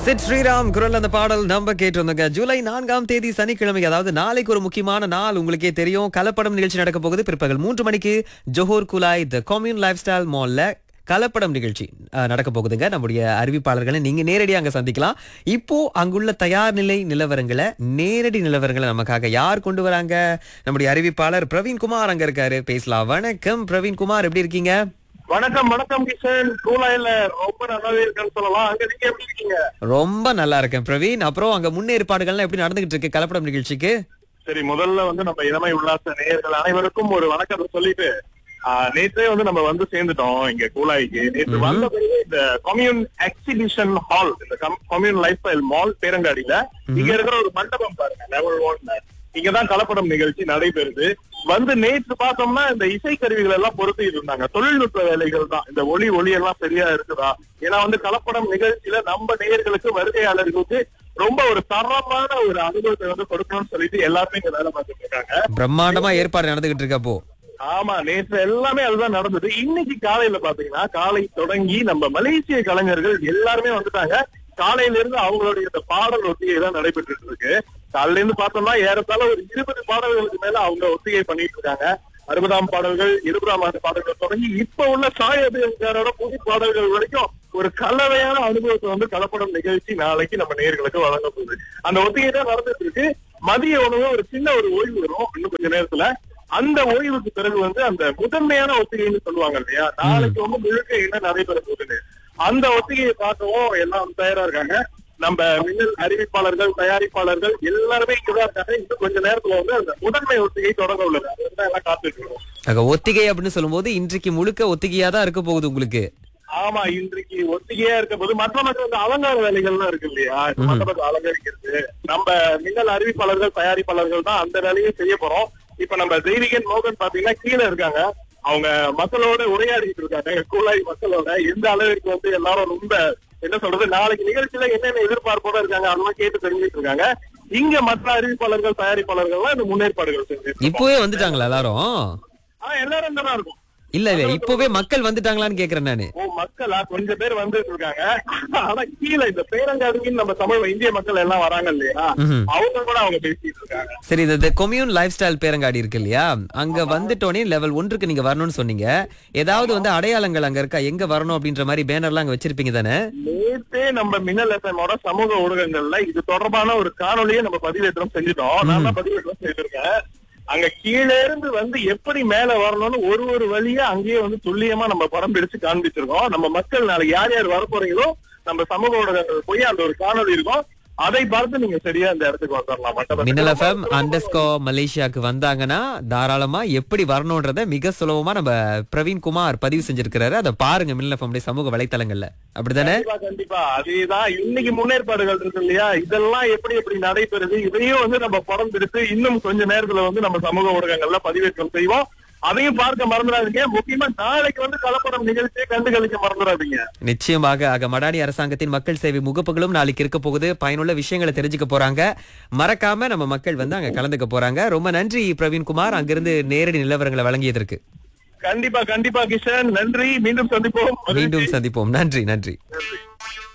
சித் ஸ்ரீராம் குரல் அந்த பாடல் நம்ம கேட்டிருந்தோங்க ஜூலை நான்காம் தேதி சனிக்கிழமை அதாவது நாளைக்கு ஒரு முக்கியமான நாள் உங்களுக்கே தெரியும் கலப்படம் நிகழ்ச்சி நடக்க போகுது பிற்பகல் மூன்று மணிக்கு ஜோஹர் குலாய் த கம்யூன் லைஃப் ஸ்டைல் மால்ல கலப்படம் நிகழ்ச்சி அஹ், நடக்க போகுதுங்க நம்முடைய அறிவிப்பாளர்களை நீங்க நேரடியாக அங்க சந்திக்கலாம் இப்போ அங்குள்ள தயார் நிலை நிலவரங்களை நேரடி நிலவரங்களை நமக்காக யார் கொண்டு வராங்க நம்முடைய அறிவிப்பாளர் பிரவீன்குமார் அங்க இருக்காரு பேசலாம் வணக்கம் பிரவீன்குமார் எப்படி இருக்கீங்க வணக்கம் வணக்கம் கிஷன் கூலாயில ரொம்ப நல்லாவே இருக்குன்னு சொல்லலாம் அங்க நீங்க எப்படி இருக்கீங்க ரொம்ப நல்லா இருக்கேன் பிரவீன் அப்புறம் அங்க முன்னேற்பாடுகள்லாம் எப்படி நடந்துகிட்டு இருக்கு கலப்படம் நிகழ்ச்சிக்கு சரி முதல்ல வந்து நம்ம இளமை உல்லாச நேயர்கள் அனைவருக்கும் ஒரு வணக்கத்தை சொல்லிட்டு ஆஹ், நேற்றே வந்து நம்ம வந்து சேர்ந்துட்டோம் இங்க கூலாய்க்கு நேற்று வந்த பிறகு இந்த கம்யூன் எக்ஸிபிஷன் ஹால் இந்த கம்யூன் லைஃப் ஸ்டைல் மால் பேரங்காடியில இங்க இருக்கிற ஒரு மண்டபம் பாருங்க லெவல் ஒன் இங்கதான் கலப்படம் நிகழ்ச்சி நடைபெறுது வந்து நேற்று பார்த்தோம்னா இந்த இசை கருவிகள் எல்லாம் பொருத்திட்டு இருந்தாங்க தொழில்நுட்ப வேலைகள் தான் இந்த ஒளி ஒளி எல்லாம் சரியா இருக்குதா ஏன்னா வந்து கலப்படம் நிகழ்ச்சியில நம்ம நேயர்களுக்கு வருகையாளர்களுக்கு ரொம்ப ஒரு தரமான ஒரு அனுபவத்தை வந்து கொடுக்கணும்னு சொல்லிட்டு எல்லாருமே இங்க வேலை பார்த்துட்டு இருக்காங்க பிரம்மாண்டமா ஏற்பாடு நடந்துகிட்டு இருக்கு அப்போ ஆமா நேற்று எல்லாமே அதுதான் நடந்தது இன்னைக்கு காலையில பாத்தீங்கன்னா காலை தொடங்கி நம்ம மலேசிய கலைஞர்கள் எல்லாருமே வந்துட்டாங்க காலையில இருந்து அவங்களுடைய இந்த பாடல் ஒத்திகை தான் நடைபெற்று இருக்கு காலையில இருந்து பார்த்தோம்னா ஏறத்தாழ ஒரு இருபது பாடல்களுக்கு மேல அவங்க ஒத்திகை பண்ணிட்டு இருக்காங்க அறுபதாம் பாடல்கள் இருபதாம் ஆண்டு பாடல்கள் தொடங்கி இப்ப உள்ள சாய் அபியங்காரோட புது பாடல்கள் வரைக்கும் ஒரு கலவையான அனுபவத்தை வந்து கலப்படம் நிகழ்ச்சி நாளைக்கு நம்ம நேயர்களுக்கு வழங்க போகுது அந்த ஒத்திகை தான் நடந்துட்டு இருக்கு மதிய உணவு ஒரு சின்ன ஒரு ஓய்வு வரும் இன்னும் கொஞ்ச நேரத்துல அந்த ஓய்வுக்கு பிறகு வந்து அந்த முதன்மையான ஒத்திகைன்னு சொல்லுவாங்க இல்லையா நாளைக்கு வந்து முழுக்க என்ன நடைபெற போகுதுன்னு அந்த ஒத்திகையை பார்க்கவும் எல்லாம் தயாரா இருக்காங்க நம்ம மின்னல் அறிவிப்பாளர்கள் தயாரிப்பாளர்கள் எல்லாருமே இங்கதான் இருக்காங்க இன்னும் கொஞ்ச நேரத்துல வந்து அந்த முதன்மை ஒத்திகை தொடங்க உள்ளது அதுதான் எல்லாம் காத்துட்டு இருக்கோம் அங்க ஒத்திகை அப்படின்னு சொல்லும்போது இன்றைக்கு முழுக்க ஒத்திகையா தான் இருக்க போகுது உங்களுக்கு ஆமா இன்றைக்கு ஒத்திகையா இருக்க போது மற்ற மற்ற இந்த அலங்கார வேலைகள்லாம் இருக்கு இல்லையா இந்த மண்டபத்தை அலங்கரிக்கிறது நம்ம மின்னல் அறிவிப்பாளர்கள் தயாரிப்பாளர்கள் தான் அந்த வேலையை செய்ய போறோம் இப்ப நம்ம தெய்வீகன் மோகன் பாத்தீங்கன்னா கீழே இருக்காங்க அவங்க மக்களோட உரையாடிட்டு இருக்காங்க கூலாய் மக்களோட எந்த அளவிற்கு வந்து எல்லாரும் ரொம்ப என்ன சொல்றது நாளைக்கு நிகழ்ச்சியில என்னென்ன எதிர்பார்ப்போட இருக்காங்க அதெல்லாம் கேட்டு தெரிஞ்சுட்டு இருக்காங்க இங்க மற்ற அறிவிப்பாளர்கள் தயாரிப்பாளர்கள்லாம் இந்த முன்னேற்பாடுகள் செஞ்சு இப்போவே வந்துட்டாங்களா எல்லாரும் ஆஹ் எல்லாரும் இங்க தான் இருக்கும் இல்ல இல்ல இப்போவே மக்கள் வந்துட்டாங்களான்னு கேக்குறேன் நானு ஓ மக்களா கொஞ்சம் பேர் வந்துட்டு இருக்காங்க ஆனா கீழே இந்த பேரங்காடுன்னு நம்ம தமிழ் இந்திய மக்கள் எல்லாம் வராங்க இல்லையா ம்ஹும். அவங்க கூட அவங்க பேசிட்டு இருக்காங்க சரி இந்த கொம்யூன் லைஃப் ஸ்டைல் பேரங்காடி இருக்கு இல்லையா அங்க வந்துட்டோனே லெவல் ஒன்றுக்கு நீங்க வரணும்னு சொன்னீங்க ஏதாவது வந்து அடையாளங்கள் அங்க இருக்கா எங்க வரணும் அப்படின்ற மாதிரி பேனர்லாம் அங்க வச்சிருப்பீங்க தானே நேத்தே நம்ம மின்னல் எஃப்எமோட சமூக ஊடகங்கள்ல இது தொடர்பான ஒரு காணொலியை நம்ம பதிவேற்றம் செஞ்சுட்டோம் நான் தான் பதிவேற்றம் செய்திருக்கேன் அங்க கீழே இருந்து வந்து எப்படி மேல வரணும்னு ஒரு ஒரு வழியா அங்கேயே வந்து துல்லியமா நம்ம படம் பிடிச்சு காண்பிச்சிருக்கோம் நம்ம மக்கள் நாளைக்கு யார் யார் வர போறீங்களோ நம்ம சமூக ஊடகங்கள் போய் அந்த ஒரு காணொலி இருக்கும் அதை பார்த்து நீங்க சரியா அந்த இடத்துக்கு வந்துடலாம் மின்னல் எஃப்எம் மண்டபத்துக்கு. அண்டர்ஸ்கோ மலேசியாக்கு வந்தாங்கன்னா தாராளமா எப்படி வரணும்ன்றத மிக சுலபமா நம்ம பிரவீன் குமார் பதிவு செஞ்சிருக்கிறாரு அதை பாருங்க மின்னல் எஃப்எம் சமூக வலைத்தளங்கள்ல அப்படிதானே கண்டிப்பா கண்டிப்பா அதேதான் இன்னைக்கு முன்னேற்பாடுகள் இருக்கு இல்லையா இதெல்லாம் எப்படி எப்படி நடைபெறுது இதையும் வந்து நம்ம படம் பிடித்து இன்னும் கொஞ்ச நேரத்துல வந்து நம்ம சமூக ஊடகங்கள்ல பதிவேற்றம் செய்வோம் அதையும் பார்க்க மறந்துடாதீங்க முக்கியமா நாளைக்கு வந்து கலப்படம் நிகழ்ச்சியை கண்டுகளிக்க மறந்துடாதீங்க நிச்சயமாக ஆக மடானி அரசாங்கத்தின் மக்கள் சேவை முகப்புகளும் நாளைக்கு இருக்க போகுது பயனுள்ள விஷயங்களை தெரிஞ்சுக்க போறாங்க மறக்காம நம்ம மக்கள் வந்து அங்க கலந்துக்க போறாங்க ரொம்ப நன்றி பிரவீன்குமார் அங்கிருந்து நேரடி நிலவரங்களை வழங்கியதற்கு கண்டிப்பா கண்டிப்பா கிஷன் நன்றி மீண்டும் சந்திப்போம் மீண்டும் சந்திப்போம் நன்றி நன்றி நன்றி